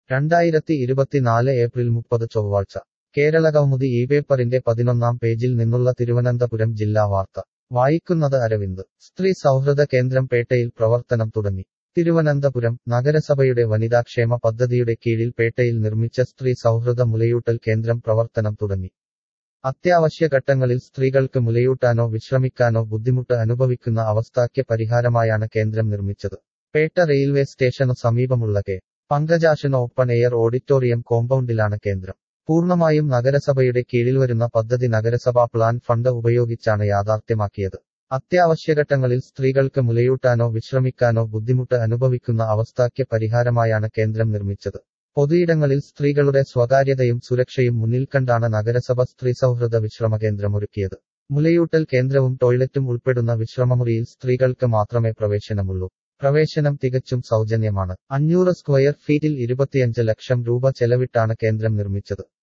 രണ്ടായിരത്തി ഇരുപത്തിനാല് ഏപ്രിൽ മുപ്പത് ചൊവ്വാഴ്ച കേരള കൗമുദി ഈ പേപ്പറിന്റെ പതിനൊന്നാം പേജിൽ നിന്നുള്ള തിരുവനന്തപുരം ജില്ലാ വാർത്ത വായിക്കുന്നത് അരവിന്ദ് സ്ത്രീ സൗഹൃദ കേന്ദ്രം പേട്ടയിൽ പ്രവർത്തനം തുടങ്ങി തിരുവനന്തപുരം നഗരസഭയുടെ വനിതാക്ഷേമ പദ്ധതിയുടെ കീഴിൽ പേട്ടയിൽ നിർമ്മിച്ച സ്ത്രീ സൗഹൃദ മുലയൂട്ടൽ കേന്ദ്രം പ്രവർത്തനം തുടങ്ങി അത്യാവശ്യ ഘട്ടങ്ങളിൽ സ്ത്രീകൾക്ക് മുലയൂട്ടാനോ വിശ്രമിക്കാനോ ബുദ്ധിമുട്ട് അനുഭവിക്കുന്ന അവസ്ഥയ്ക്ക് പരിഹാരമായാണ് കേന്ദ്രം നിർമ്മിച്ചത് പേട്ട റെയിൽവേ സ്റ്റേഷനു സമീപമുള്ള K Pankajakshan open air auditorium കോമ്പൗണ്ടിലാണ് കേന്ദ്രം പൂർണ്ണമായും നഗരസഭയുടെ കീഴിൽ വരുന്ന പദ്ധതി നഗരസഭാ പ്ലാൻ ഫണ്ട് ഉപയോഗിച്ചാണ് യാഥാർത്ഥ്യമാക്കിയത് അത്യാവശ്യഘട്ടങ്ങളിൽ സ്ത്രീകൾക്ക് മുലയൂട്ടാനോ വിശ്രമിക്കാനോ ബുദ്ധിമുട്ട് അനുഭവിക്കുന്ന അവസ്ഥയ്ക്ക് പരിഹാരമായാണ് കേന്ദ്രം നിർമ്മിച്ചത് പൊതുയിടങ്ങളിൽ സ്ത്രീകളുടെ സ്വകാര്യതയും സുരക്ഷയും മുന്നിൽ കണ്ടാണ് നഗരസഭ സ്ത്രീ സൗഹൃദ വിശ്രമ കേന്ദ്രമൊരുക്കിയത് മുലയൂട്ടൽ കേന്ദ്രവും ടോയ്ലറ്റും ഉൾപ്പെടുന്ന വിശ്രമമുറിയിൽ സ്ത്രീകൾക്ക് മാത്രമേ പ്രവേശനമുള്ളൂ പ്രവേശനം തികച്ചും സൗജന്യമാണ് അഞ്ഞൂറ് സ്ക്വയർ ഫീറ്റിൽ ഇരുപത്തിയഞ്ച് ലക്ഷം രൂപ ചെലവിട്ടാണ് കേന്ദ്രം നിർമ്മിച്ചത്